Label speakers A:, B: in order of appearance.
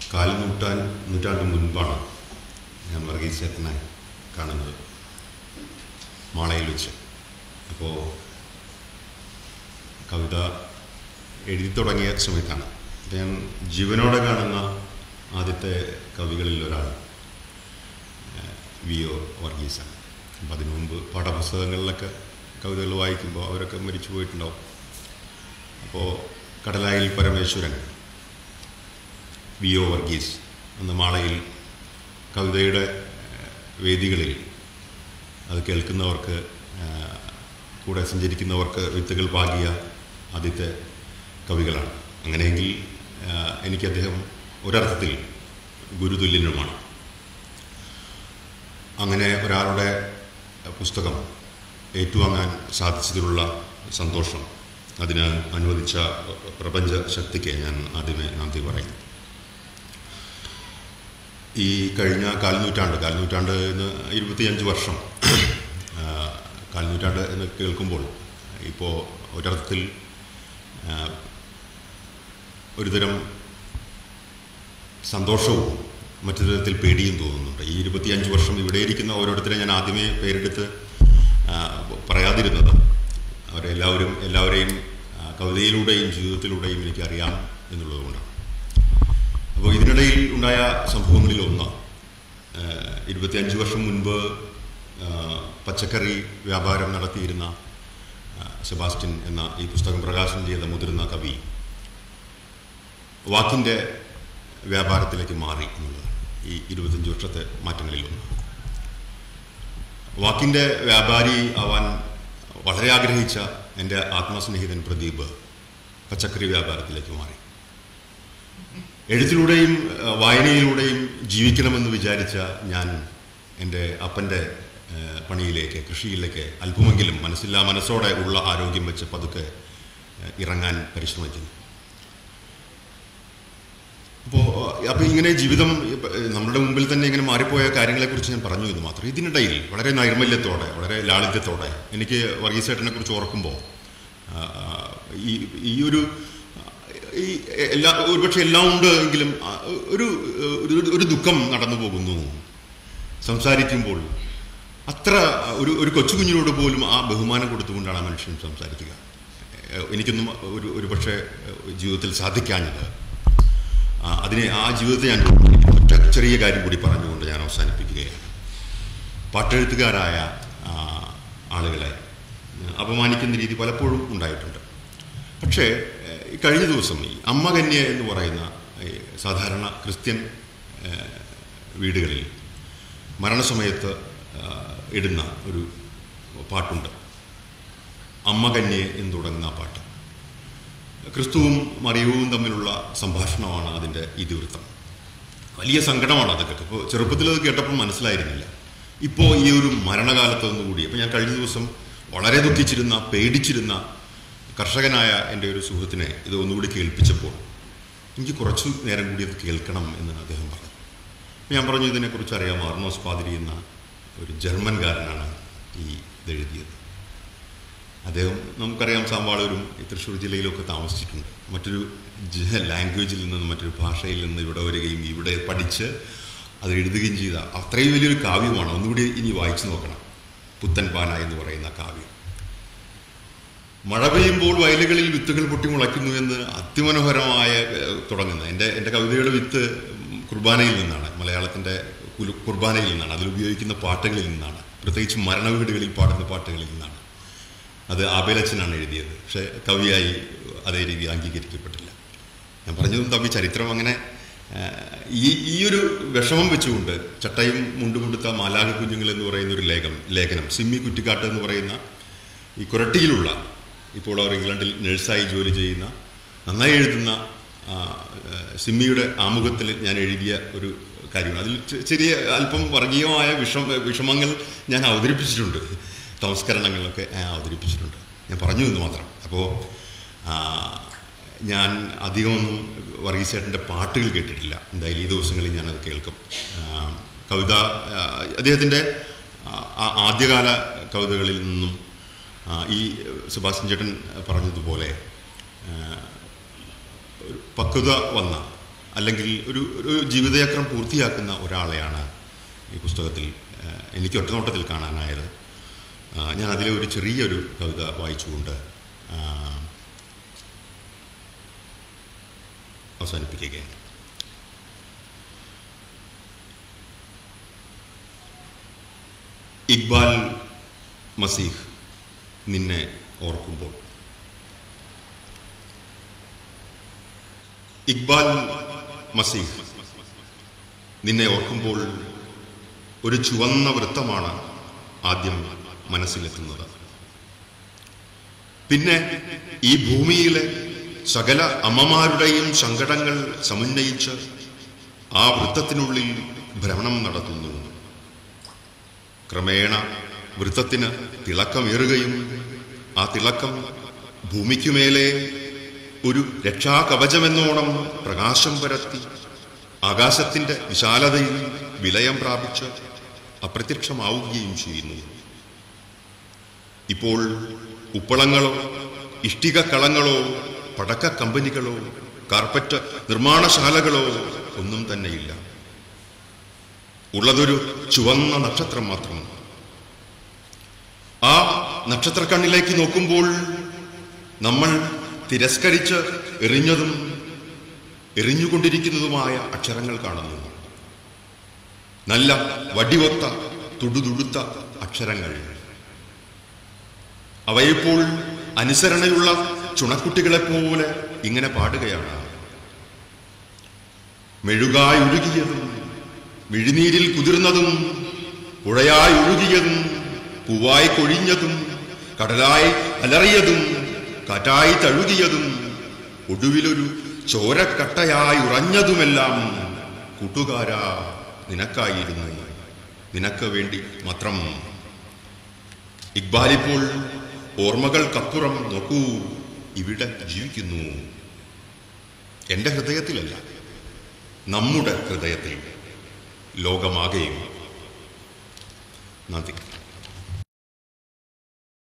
A: കാൽ നൂറ്റാൻ നൂറ്റാണ്ട് മുൻപാണ് ഞാൻ വർഗീസ് ചേട്ടനെ കാണുന്നത് മാളയിൽ വെച്ച് അപ്പോൾ കവിത എഴുതി തുടങ്ങിയ സമയത്താണ് അപ്പോൾ ഞാൻ ജീവനോടെ കാണുന്ന ആദ്യത്തെ കവികളിൽ ഒരാൾ ഏഹ്, വി ഒ വർഗീസാണ് അപ്പം അതിനു മുമ്പ് പാഠപുസ്തകങ്ങളിലൊക്കെ കവിതകൾ വായിക്കുമ്പോൾ അവരൊക്കെ മരിച്ചു പോയിട്ടുണ്ടാവും അപ്പോൾ കടലായിൽ പരമേശ്വരൻ വി ഒ വർഗീസ് എന്ന മാളയിൽ കവിതയുടെ ഏഹ്, വേദികളിൽ അത് കേൾക്കുന്നവർക്ക് ഏഹ്, കൂടെ സഞ്ചരിക്കുന്നവർക്ക് വിത്തുകൾ പാകിയ ആദ്യത്തെ കവികളാണ് അങ്ങനെയെങ്കിൽ ഏഹ്, എനിക്ക് അദ്ദേഹം ഒരർത്ഥത്തിൽ ഗുരുതുല്യനുമാണ് അങ്ങനെ ഒരാളുടെ പുസ്തകം ഏറ്റുവാങ്ങാൻ സാധിച്ചതിലുള്ള സന്തോഷം അതിന് അനുവദിച്ച പ്രപഞ്ച ശക്തിക്ക് ഞാൻ ആദ്യമേ നന്ദി പറയുന്നു ഈ കഴിഞ്ഞ കാൽനൂറ്റാണ്ട് കാൽനൂറ്റാണ്ട് എന്ന് ഇരുപത്തിയഞ്ച് വർഷം ആ, കാൽനൂറ്റാണ്ട് എന്ന് കേൾക്കുമ്പോൾ ഇപ്പോൾ ഒരർത്ഥത്തിൽ ആ, ഒരുതരം സന്തോഷവും മറ്റൊരു തരത്തിൽ പേടിയും തോന്നുന്നുണ്ട് ഈ ഇരുപത്തിയഞ്ച് വർഷം ഇവിടെ ഇരിക്കുന്ന ഓരോരുത്തരെ ഞാൻ ആദ്യമേ പേരെടുത്ത് ആ, പറയാതിരുന്നത് അവരെല്ലാവരും എല്ലാവരെയും ആ, കവിതയിലൂടെയും ജീവിതത്തിലൂടെയും എനിക്കറിയാം എന്നുള്ളതുകൊണ്ടാണ് അപ്പോൾ ഇതിനിടയിൽ ഉണ്ടായ സംഭവങ്ങളിൽ ഒന്ന് ഏഹ്, ഇരുപത്തിയഞ്ച് വർഷം മുൻപ് ഏഹ്, പച്ചക്കറി വ്യാപാരം നടത്തിയിരുന്ന ഏഹ്, സെബാസ്റ്റ്യൻ എന്ന ഈ പുസ്തകം പ്രകാശനം ചെയ്ത മുതിർന്ന കവി വാക്കിൻ്റെ വ്യാപാരത്തിലേക്ക് മാറി എന്നുള്ളതാണ് ഈ ഇരുപത്തഞ്ച് വർഷത്തെ മാറ്റങ്ങളിൽ ഒന്ന് വാക്കിൻ്റെ വ്യാപാരി ആവാൻ വളരെ ആഗ്രഹിച്ച എൻ്റെ ആത്മസ്നേഹിതൻ പ്രദീപ് പച്ചക്കറി വ്യാപാരത്തിലേക്ക് മാറി എഴുത്തിലൂടെയും അഹ്, വായനയിലൂടെയും ജീവിക്കണമെന്ന് വിചാരിച്ച ഞാൻ എൻ്റെ അപ്പൻ്റെ ഏഹ്, പണിയിലേക്ക് കൃഷിയിലേക്ക് അല്പമെങ്കിലും മനസ്സില്ലാ മനസ്സോടെ ഉള്ള ആരോഗ്യം വെച്ച് പതുക്കെ ഏഹ്, ഇറങ്ങാൻ പരിശ്രമിക്കുന്നു അപ്പോൾ അപ്പോൾ ഇങ്ങനെ ജീവിതം ഇപ്പ, ഏഹ്, നമ്മുടെ മുമ്പിൽ തന്നെ ഇങ്ങനെ മാറിപ്പോയ കാര്യങ്ങളെക്കുറിച്ച് ഞാൻ പറഞ്ഞു എന്ന് മാത്രം ഇതിനിടയിൽ വളരെ നൈർമല്യത്തോടെ വളരെ ലാളിത്യത്തോടെ എനിക്ക് വർഗീസേട്ടനെ കുറിച്ച് ഓർക്കുമ്പോൾ ആ, ഈ ഈ ഒരു ഈ എല്ലാ ഒരുപക്ഷെ എല്ലാം ഉണ്ട് എങ്കിലും ആ, ഒരു ഒരു- ഒരു ദുഃഖം നടന്നു പോകുന്നു സംസാരിക്കുമ്പോൾ അത്ര ഒരു ഒരു കൊച്ചുകുഞ്ഞിനോട് പോലും ആ ബഹുമാനം കൊടുത്തുകൊണ്ടാണ് ആ മനുഷ്യൻ സംസാരിക്കുക ഏഹ് എനിക്കൊന്നും ഒരു ഒരു പക്ഷേ ജീവിതത്തിൽ സാധിക്കാഞ്ഞത് ആ, അതിനെ ആ ജീവിതത്തെ ഞാൻ ഒറ്റ ചെറിയ കാര്യം കൂടി പറഞ്ഞുകൊണ്ട് ഞാൻ അവസാനിപ്പിക്കുകയാണ് പാട്ടെഴുത്തുകാരായ ആ, ആളുകളെ അപമാനിക്കുന്ന രീതി പലപ്പോഴും ഉണ്ടായിട്ടുണ്ട് പക്ഷേ ഏഹ്, ഈ കഴിഞ്ഞ ദിവസം ഈ അമ്മ കന്യ എന്ന് പറയുന്ന ഈ സാധാരണ ക്രിസ്ത്യൻ ഏഹ്, വീടുകളിൽ മരണസമയത്ത് ആ, ഇടുന്ന ഒരു പാട്ടുണ്ട് അമ്മ കന്യെ എന്ന് തുടങ്ങുന്ന ആ പാട്ട് ക്രിസ്തുവും മറിയവും തമ്മിലുള്ള സംഭാഷണമാണ് അതിൻ്റെ ഇതിവൃത്തം വലിയ സങ്കടമാണ് അതൊക്കെ ഇപ്പോൾ ചെറുപ്പത്തിൽ അത് കേട്ടപ്പോൾ മനസ്സിലായിരുന്നില്ല ഇപ്പോൾ ഈ ഒരു മരണകാലത്തൊന്നും കൂടി അപ്പോൾ ഞാൻ കഴിഞ്ഞ ദിവസം വളരെ ദുഃഖിച്ചിരുന്ന പേടിച്ചിരുന്ന കർഷകനായ എൻ്റെ ഒരു സുഹൃത്തിനെ ഇത് ഒന്നുകൂടി കേൾപ്പിച്ചപ്പോൾ എനിക്ക് കുറച്ചു നേരം കൂടി അത് കേൾക്കണം എന്ന് അദ്ദേഹം പറഞ്ഞു അപ്പോൾ ഞാൻ പറഞ്ഞു ഇതിനെക്കുറിച്ച് അറിയാം അർണോസ് പാതിരി എന്ന ഒരു ജർമ്മൻകാരനാണ് ഈ ഇതെഴുതിയത് അദ്ദേഹം നമുക്കറിയാം സാമ്പാളൂരും ഈ തൃശ്ശൂർ ജില്ലയിലൊക്കെ താമസിച്ചിട്ടുണ്ട് മറ്റൊരു ജ- ലാംഗ്വേജിൽ നിന്ന് മറ്റൊരു ഭാഷയിൽ നിന്ന് ഇവിടെ വരികയും ഇവിടെ പഠിച്ച് അത് എഴുതുകയും ചെയ്ത അത്രയും വലിയൊരു കാവ്യമാണ് ഒന്നുകൂടി ഇനി വായിച്ചു നോക്കണം പുത്തൻ പാന എന്ന് പറയുന്ന കാവ്യം മഴ പെയ്യുമ്പോൾ വയലുകളിൽ വിത്തുകൾ പൊട്ടി മുളയ്ക്കുന്നു എന്ന് അതിമനോഹരമായ ഏഹ്, തുടങ്ങുന്ന എൻ്റെ എൻ്റെ കവിതയുടെ വിത്ത് കുർബാനയിൽ നിന്നാണ് മലയാളത്തിൻ്റെ കുലു- കുർബാനയിൽ നിന്നാണ് അതിൽ ഉപയോഗിക്കുന്ന പാട്ടുകളിൽ നിന്നാണ് പ്രത്യേകിച്ച് മരണവീടുകളിൽ പാടുന്ന പാട്ടുകളിൽ നിന്നാണ് അത് ആബേലച്ചനാണ് എഴുതിയത് പക്ഷേ കവിയായി അതേ രീതി അംഗീകരിക്കപ്പെട്ടില്ല ഞാൻ പറഞ്ഞതും തമ്മി ചരിത്രം അങ്ങനെ ആ, ഈ ഈ ഒരു വിഷമം വെച്ചുകൊണ്ട് ചട്ടയും മുണ്ടുകൊടുത്ത മാലാക കുഞ്ഞുങ്ങൾ എന്ന് പറയുന്ന ഒരു ലേഖം ലേഖനം സിമ്മി കുറ്റിക്കാട്ട് എന്ന് പറയുന്ന ഈ കുരട്ടിയിലുള്ള ഇപ്പോൾ അവർ ഇംഗ്ലണ്ടിൽ നഴ്സായി ജോലി ചെയ്യുന്ന നന്നായി എഴുതുന്ന ആ, ആ, സിമ്മിയുടെ ആമുഖത്തിൽ ഞാൻ എഴുതിയ ഒരു കാര്യമാണ് അതിൽ ചെ- ചെറിയ അല്പം വർഗീയമായ വിഷം വിഷമങ്ങൾ ഞാൻ അവതരിപ്പിച്ചിട്ടുണ്ട് സംസ്കരണങ്ങളൊക്കെ ഞാൻ അവതരിപ്പിച്ചിട്ടുണ്ട് ഞാൻ പറഞ്ഞു എന്ന് മാത്രം അപ്പോൾ ഞാൻ അധികമൊന്നും വർഗീസേട്ടൻ്റെ പാട്ടുകൾ കേട്ടിട്ടില്ല എന്തായാലും ഈ ദിവസങ്ങളിൽ ഞാനത് കേൾക്കും ആ, കവിത ആ, അദ്ദേഹത്തിൻ്റെ ആ, ആദ്യകാല കവിതകളിൽ നിന്നും ആ, ഈ സുഭാഷൻ ചേട്ടൻ പറഞ്ഞതുപോലെ ആ, ഒരു പക്വത വന്ന അല്ലെങ്കിൽ ഒരു ഒരു ജീവിതചക്രം പൂർത്തിയാക്കുന്ന ഒരാളെയാണ് ഈ പുസ്തകത്തിൽ ആ, എനിക്ക് ഒറ്റനോട്ടത്തിൽ കാണാനായത് ആ, ഞാൻ അതിലെ ഒരു ചെറിയൊരു കവിത വായിച്ചുകൊണ്ട് ആ, അവസാനിപ്പിക്കുകയാണ് ഇക്ബാൽ മസീഹ് നിന്നെ ഓർക്കുമ്പോൾ ഇക്ബാൽ മസീഹ് നിന്നെ ഓർക്കുമ്പോൾ ഒരു ചുവന്ന വൃത്തമാണ് ആദ്യം മനസ്സിലെത്തുന്നത് പിന്നെ ഈ ഭൂമിയിലെ സകല അമ്മമാരുടെയും സങ്കടങ്ങൾ സമന്വയിച്ച് ആ വൃത്തത്തിനുള്ളിൽ ഭ്രമണം നടത്തുന്നു ക്രമേണ വൃത്തത്തിന് തിളക്കമേറുകയും ആ തിളക്കം ഭൂമിക്കുമേലെ ഒരു രക്ഷാകവചമെന്നോണം പ്രകാശം പരത്തി ആകാശത്തിന്റെ വിശാലതയിൽ വിലയം പ്രാപിച്ച് അപ്രത്യക്ഷമാവുകയും ചെയ്യുന്നു ഇപ്പോൾ ഉപ്പളങ്ങളോ ഇഷ്ടിക കളങ്ങളോ പടക്ക കമ്പനികളോ കാർപ്പറ്റ് നിർമ്മാണശാലകളോ ഒന്നും തന്നെയില്ല ഉള്ളതൊരു ചുവന്ന നക്ഷത്രം മാത്രം ആ നക്ഷത്രക്കണ്ണിലേക്ക് നോക്കുമ്പോൾ നമ്മൾ തിരസ്കരിച്ച് എറിഞ്ഞതും എറിഞ്ഞുകൊണ്ടിരിക്കുന്നതുമായ അക്ഷരങ്ങൾ കാണുന്നു നല്ല വടിവൊത്ത തുടുതുടുത്ത അക്ഷരങ്ങൾ അവയെപ്പോൾ അനുസരണയുള്ള ചുണക്കുട്ടികളെപ്പോലെ ഇങ്ങനെ പാടുകയാണ് മെഴുകായി ഒഴുകിയതും മിഴിനീരിൽ കുതിർന്നതും പുഴയായി ഒഴുകിയതും പൂവായി കൊഴിഞ്ഞതും കടലായി അലറിയതും കാറ്റായി തഴുകിയതും ഒടുവിലൊരു ചോരക്കട്ടയായി ഉറഞ്ഞതുമെല്ലാം കൂട്ടുകാരാ നിനക്കായിരുന്നു നിനക്ക് വേണ്ടി മാത്രം ഇക്ബാലിപ്പോൾ ഓർമ്മകൾക്കപ്പുറം നോക്കൂ ഇവിടെ ജീവിക്കുന്നു എൻ്റെ ഹൃദയത്തിലല്ല നമ്മുടെ ഹൃദയത്തിൽ ലോകമാകെയും നന്ദി